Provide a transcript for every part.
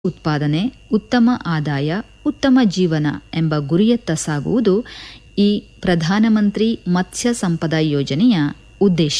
ಉತ್ಪಾದನೆ ಉತ್ತಮ ಆದಾಯ ಉತ್ತಮ ಜೀವನ ಎಂಬ ಗುರಿಯತ್ತ ಸಾಗುವುದು ಈ ಪ್ರಧಾನಮಂತ್ರಿ ಮತ್ಸ್ಯ ಸಂಪದ ಯೋಜನೆಯ ಉದ್ದೇಶ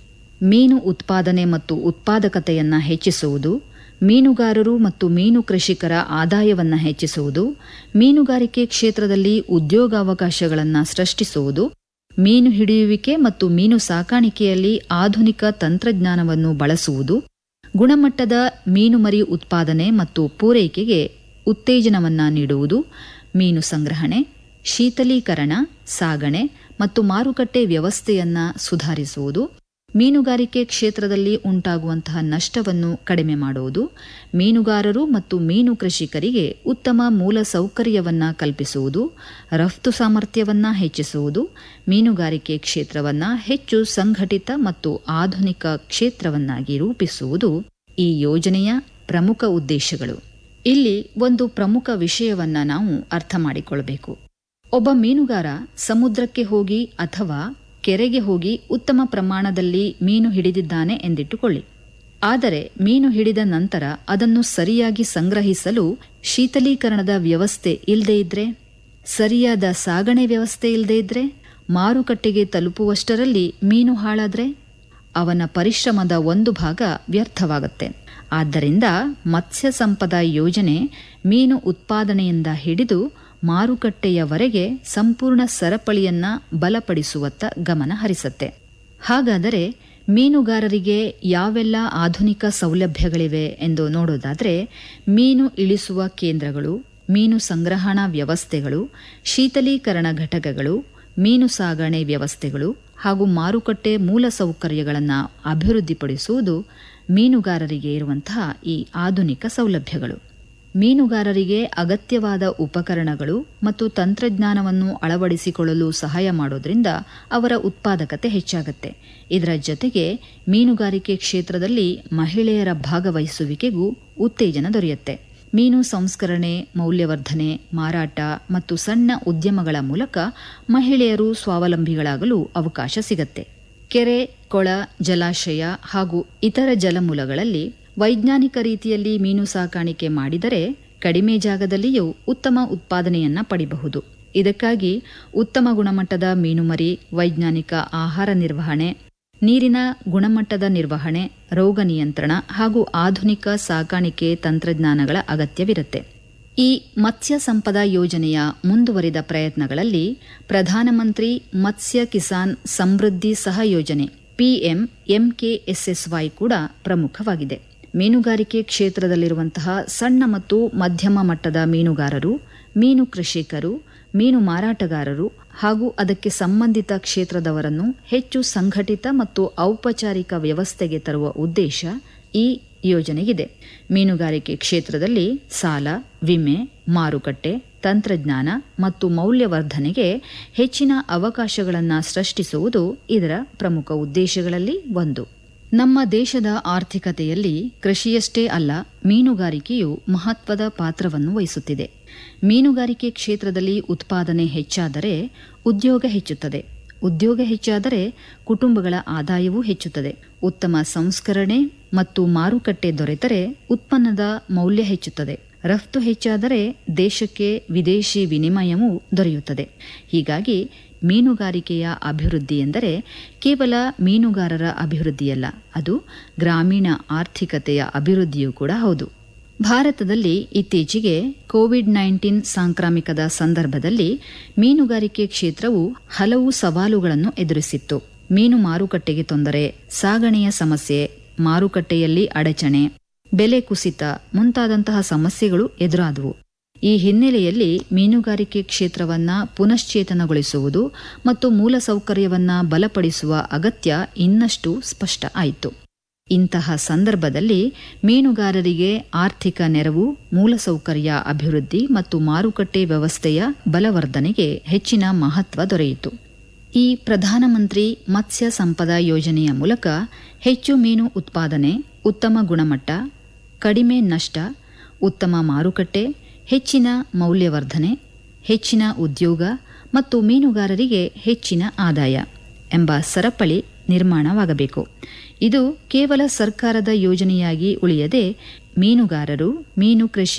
ಮೀನು ಉತ್ಪಾದನೆ ಮತ್ತು ಉತ್ಪಾದಕತೆಯನ್ನು ಹೆಚ್ಚಿಸುವುದು ಮೀನುಗಾರರು ಮತ್ತು ಮೀನು ಕೃಷಿಕರ ಆದಾಯವನ್ನು ಹೆಚ್ಚಿಸುವುದು ಮೀನುಗಾರಿಕೆ ಕ್ಷೇತ್ರದಲ್ಲಿ ಉದ್ಯೋಗಾವಕಾಶಗಳನ್ನು ಸೃಷ್ಟಿಸುವುದು ಮೀನು ಹಿಡಿಯುವಿಕೆ ಮತ್ತು ಮೀನು ಸಾಕಾಣಿಕೆಯಲ್ಲಿ ಆಧುನಿಕ ತಂತ್ರಜ್ಞಾನವನ್ನು ಬಳಸುವುದು ಗುಣಮಟ್ಟದ ಮೀನುಮರಿ ಉತ್ಪಾದನೆ ಮತ್ತು ಪೂರೈಕೆಗೆ ಉತ್ತೇಜನವನ್ನು ನೀಡುವುದು ಮೀನು ಸಂಗ್ರಹಣೆ ಶೀತಲೀಕರಣ ಸಾಗಣೆ ಮತ್ತು ಮಾರುಕಟ್ಟೆ ವ್ಯವಸ್ಥೆಯನ್ನು ಸುಧಾರಿಸುವುದು ಮೀನುಗಾರಿಕೆ ಕ್ಷೇತ್ರದಲ್ಲಿ ಉಂಟಾಗುವಂತಹ ನಷ್ಟವನ್ನು ಕಡಿಮೆ ಮಾಡುವುದು ಮೀನುಗಾರರು ಮತ್ತು ಮೀನು ಕೃಷಿಕರಿಗೆ ಉತ್ತಮ ಮೂಲ ಸೌಕರ್ಯವನ್ನು ಕಲ್ಪಿಸುವುದು ರಫ್ತು ಸಾಮರ್ಥ್ಯವನ್ನು ಹೆಚ್ಚಿಸುವುದು ಮೀನುಗಾರಿಕೆ ಕ್ಷೇತ್ರವನ್ನು ಹೆಚ್ಚು ಸಂಘಟಿತ ಮತ್ತು ಆಧುನಿಕ ಕ್ಷೇತ್ರವನ್ನಾಗಿ ರೂಪಿಸುವುದು ಈ ಯೋಜನೆಯ ಪ್ರಮುಖ ಉದ್ದೇಶಗಳು ಇಲ್ಲಿ ಒಂದು ಪ್ರಮುಖ ವಿಷಯವನ್ನ ನಾವು ಅರ್ಥ ಮಾಡಿಕೊಳ್ಬೇಕು ಒಬ್ಬ ಮೀನುಗಾರ ಸಮುದ್ರಕ್ಕೆ ಹೋಗಿ ಅಥವಾ ಕೆರೆಗೆ ಹೋಗಿ ಉತ್ತಮ ಪ್ರಮಾಣದಲ್ಲಿ ಮೀನು ಹಿಡಿದಿದ್ದಾನೆ ಎಂದಿಟ್ಟುಕೊಳ್ಳಿ ಆದರೆ ಮೀನು ಹಿಡಿದ ನಂತರ ಅದನ್ನು ಸರಿಯಾಗಿ ಸಂಗ್ರಹಿಸಲು ಶೀತಲೀಕರಣದ ವ್ಯವಸ್ಥೆ ಇಲ್ಲದೇ ಇದ್ರೆ ಸರಿಯಾದ ಸಾಗಣೆ ವ್ಯವಸ್ಥೆ ಇಲ್ಲದೇ ಇದ್ರೆ ಮಾರುಕಟ್ಟೆಗೆ ತಲುಪುವಷ್ಟರಲ್ಲಿ ಮೀನು ಹಾಳಾದ್ರೆ ಅವನ ಪರಿಶ್ರಮದ ಒಂದು ಭಾಗ ವ್ಯರ್ಥವಾಗುತ್ತೆ ಆದ್ದರಿಂದ ಮತ್ಸ್ಯ ಸಂಪದ ಯೋಜನೆ ಮೀನು ಉತ್ಪಾದನೆಯಿಂದ ಹಿಡಿದು ಮಾರುಕಟ್ಟೆಯವರೆಗೆ ಸಂಪೂರ್ಣ ಸರಪಳಿಯನ್ನ ಬಲಪಡಿಸುವತ್ತ ಗಮನ ಹರಿಸತ್ತೆ ಹಾಗಾದರೆ ಮೀನುಗಾರರಿಗೆ ಯಾವೆಲ್ಲ ಆಧುನಿಕ ಸೌಲಭ್ಯಗಳಿವೆ ಎಂದು ನೋಡೋದಾದರೆ ಮೀನು ಇಳಿಸುವ ಕೇಂದ್ರಗಳು ಮೀನು ಸಂಗ್ರಹಣಾ ವ್ಯವಸ್ಥೆಗಳು ಶೀತಲೀಕರಣ ಘಟಕಗಳು ಮೀನು ಸಾಗಣೆ ವ್ಯವಸ್ಥೆಗಳು ಹಾಗೂ ಮಾರುಕಟ್ಟೆ ಮೂಲಸೌಕರ್ಯಗಳನ್ನು ಅಭಿವೃದ್ಧಿಪಡಿಸುವುದು ಮೀನುಗಾರರಿಗೆ ಇರುವಂತಹ ಈ ಆಧುನಿಕ ಸೌಲಭ್ಯಗಳು ಮೀನುಗಾರರಿಗೆ ಅಗತ್ಯವಾದ ಉಪಕರಣಗಳು ಮತ್ತು ತಂತ್ರಜ್ಞಾನವನ್ನು ಅಳವಡಿಸಿಕೊಳ್ಳಲು ಸಹಾಯ ಮಾಡೋದ್ರಿಂದ ಅವರ ಉತ್ಪಾದಕತೆ ಹೆಚ್ಚಾಗುತ್ತೆ ಇದರ ಜೊತೆಗೆ ಮೀನುಗಾರಿಕೆ ಕ್ಷೇತ್ರದಲ್ಲಿ ಮಹಿಳೆಯರ ಭಾಗವಹಿಸುವಿಕೆಗೂ ಉತ್ತೇಜನ ದೊರೆಯುತ್ತೆ ಮೀನು ಸಂಸ್ಕರಣೆ ಮೌಲ್ಯವರ್ಧನೆ ಮಾರಾಟ ಮತ್ತು ಸಣ್ಣ ಉದ್ಯಮಗಳ ಮೂಲಕ ಮಹಿಳೆಯರು ಸ್ವಾವಲಂಬಿಗಳಾಗಲು ಅವಕಾಶ ಸಿಗತ್ತೆ ಕೆರೆ ಕೊಳ ಜಲಾಶಯ ಹಾಗೂ ಇತರ ಜಲಮೂಲಗಳಲ್ಲಿ ವೈಜ್ಞಾನಿಕ ರೀತಿಯಲ್ಲಿ ಮೀನು ಸಾಕಾಣಿಕೆ ಮಾಡಿದರೆ ಕಡಿಮೆ ಜಾಗದಲ್ಲಿಯೂ ಉತ್ತಮ ಉತ್ಪಾದನೆಯನ್ನ ಪಡಿಬಹುದು ಇದಕ್ಕಾಗಿ ಉತ್ತಮ ಗುಣಮಟ್ಟದ ಮೀನುಮರಿ ವೈಜ್ಞಾನಿಕ ಆಹಾರ ನಿರ್ವಹಣೆ ನೀರಿನ ಗುಣಮಟ್ಟದ ನಿರ್ವಹಣೆ ರೋಗ ನಿಯಂತ್ರಣ ಹಾಗೂ ಆಧುನಿಕ ಸಾಕಾಣಿಕೆ ತಂತ್ರಜ್ಞಾನಗಳ ಅಗತ್ಯವಿರುತ್ತೆ ಈ ಮತ್ಸ್ಯ ಸಂಪದ ಯೋಜನೆಯ ಮುಂದುವರಿದ ಪ್ರಯತ್ನಗಳಲ್ಲಿ ಪ್ರಧಾನಮಂತ್ರಿ ಮತ್ಸ್ಯ ಕಿಸಾನ್ ಸಮೃದ್ಧಿ ಸಹಯೋಜನೆ ಪಿಎಂ ಎಂಕೆಎಸ್ಎಸ್ವೈ ಕೂಡ ಪ್ರಮುಖವಾಗಿದೆ ಮೀನುಗಾರಿಕೆ ಕ್ಷೇತ್ರದಲ್ಲಿರುವಂತಹ ಸಣ್ಣ ಮತ್ತು ಮಧ್ಯಮ ಮಟ್ಟದ ಮೀನುಗಾರರು ಮೀನು ಕೃಷಿಕರು ಮೀನು ಮಾರಾಟಗಾರರು ಹಾಗೂ ಅದಕ್ಕೆ ಸಂಬಂಧಿತ ಕ್ಷೇತ್ರದವರನ್ನು ಹೆಚ್ಚು ಸಂಘಟಿತ ಮತ್ತು ಔಪಚಾರಿಕ ವ್ಯವಸ್ಥೆಗೆ ತರುವ ಉದ್ದೇಶ ಈ ಯೋಜನೆಗಿದೆ ಮೀನುಗಾರಿಕೆ ಕ್ಷೇತ್ರದಲ್ಲಿ ಸಾಲ ವಿಮೆ ಮಾರುಕಟ್ಟೆ ತಂತ್ರಜ್ಞಾನ ಮತ್ತು ಮೌಲ್ಯವರ್ಧನೆಗೆ ಹೆಚ್ಚಿನ ಅವಕಾಶಗಳನ್ನು ಸೃಷ್ಟಿಸುವುದು ಇದರ ಪ್ರಮುಖ ಉದ್ದೇಶಗಳಲ್ಲಿ ಒಂದು ನಮ್ಮ ದೇಶದ ಆರ್ಥಿಕತೆಯಲ್ಲಿ ಕೃಷಿಯಷ್ಟೇ ಅಲ್ಲ ಮೀನುಗಾರಿಕೆಯು ಮಹತ್ವದ ಪಾತ್ರವನ್ನು ವಹಿಸುತ್ತಿದೆ ಮೀನುಗಾರಿಕೆ ಕ್ಷೇತ್ರದಲ್ಲಿ ಉತ್ಪಾದನೆ ಹೆಚ್ಚಾದರೆ ಉದ್ಯೋಗ ಹೆಚ್ಚುತ್ತದೆ ಉದ್ಯೋಗ ಹೆಚ್ಚಾದರೆ ಕುಟುಂಬಗಳ ಆದಾಯವೂ ಹೆಚ್ಚುತ್ತದೆ ಉತ್ತಮ ಸಂಸ್ಕರಣೆ ಮತ್ತು ಮಾರುಕಟ್ಟೆ ದೊರೆತರೆ ಉತ್ಪನ್ನದ ಮೌಲ್ಯ ಹೆಚ್ಚುತ್ತದೆ ರಫ್ತು ಹೆಚ್ಚಾದರೆ ದೇಶಕ್ಕೆ ವಿದೇಶಿ ವಿನಿಮಯವೂ ದೊರೆಯುತ್ತದೆ ಹೀಗಾಗಿ ಮೀನುಗಾರಿಕೆಯ ಅಭಿವೃದ್ಧಿ ಎಂದರೆ ಕೇವಲ ಮೀನುಗಾರರ ಅಭಿವೃದ್ಧಿಯಲ್ಲ ಅದು ಗ್ರಾಮೀಣ ಆರ್ಥಿಕತೆಯ ಅಭಿವೃದ್ಧಿಯೂ ಕೂಡ ಹೌದು ಭಾರತದಲ್ಲಿ ಇತ್ತೀಚೆಗೆ ಕೋವಿಡ್ ನೈನ್ಟೀನ್ ಸಾಂಕ್ರಾಮಿಕದ ಸಂದರ್ಭದಲ್ಲಿ ಮೀನುಗಾರಿಕೆ ಕ್ಷೇತ್ರವು ಹಲವು ಸವಾಲುಗಳನ್ನು ಎದುರಿಸಿತ್ತು ಮೀನು ಮಾರುಕಟ್ಟೆಗೆ ತೊಂದರೆ ಸಾಗಣೆಯ ಸಮಸ್ಯೆ ಮಾರುಕಟ್ಟೆಯಲ್ಲಿ ಅಡಚಣೆ ಬೆಲೆ ಕುಸಿತ ಮುಂತಾದಂತಹ ಸಮಸ್ಯೆಗಳು ಎದುರಾದವು ಈ ಹಿನ್ನೆಲೆಯಲ್ಲಿ ಮೀನುಗಾರಿಕೆ ಕ್ಷೇತ್ರವನ್ನ ಪುನಶ್ಚೇತನಗೊಳಿಸುವುದು ಮತ್ತು ಮೂಲಸೌಕರ್ಯವನ್ನ ಬಲಪಡಿಸುವ ಅಗತ್ಯ ಇನ್ನಷ್ಟು ಸ್ಪಷ್ಟ ಆಯಿತು ಇಂತಹ ಸಂದರ್ಭದಲ್ಲಿ ಮೀನುಗಾರರಿಗೆ ಆರ್ಥಿಕ ನೆರವು ಮೂಲಸೌಕರ್ಯ ಅಭಿವೃದ್ಧಿ ಮತ್ತು ಮಾರುಕಟ್ಟೆ ವ್ಯವಸ್ಥೆಯ ಬಲವರ್ಧನೆಗೆ ಹೆಚ್ಚಿನ ಮಹತ್ವ ದೊರೆಯಿತು ಈ ಪ್ರಧಾನಮಂತ್ರಿ ಮತ್ಸ್ಯ ಸಂಪದ ಯೋಜನೆಯ ಮೂಲಕ ಹೆಚ್ಚು ಮೀನು ಉತ್ಪಾದನೆ ಉತ್ತಮ ಗುಣಮಟ್ಟ ಕಡಿಮೆ ನಷ್ಟ ಉತ್ತಮ ಮಾರುಕಟ್ಟೆ ಹೆಚ್ಚಿನ ಮೌಲ್ಯವರ್ಧನೆ ಹೆಚ್ಚಿನ ಉದ್ಯೋಗ ಮತ್ತು ಮೀನುಗಾರರಿಗೆ ಹೆಚ್ಚಿನ ಆದಾಯ ಎಂಬ ಸರಪಳಿ ನಿರ್ಮಾಣವಾಗಬೇಕು ಇದು ಕೇವಲ ಸರ್ಕಾರದ ಯೋಜನೆಯಾಗಿ ಉಳಿಯದೆ ಮೀನುಗಾರರು ಮೀನು ಕೃಷಿ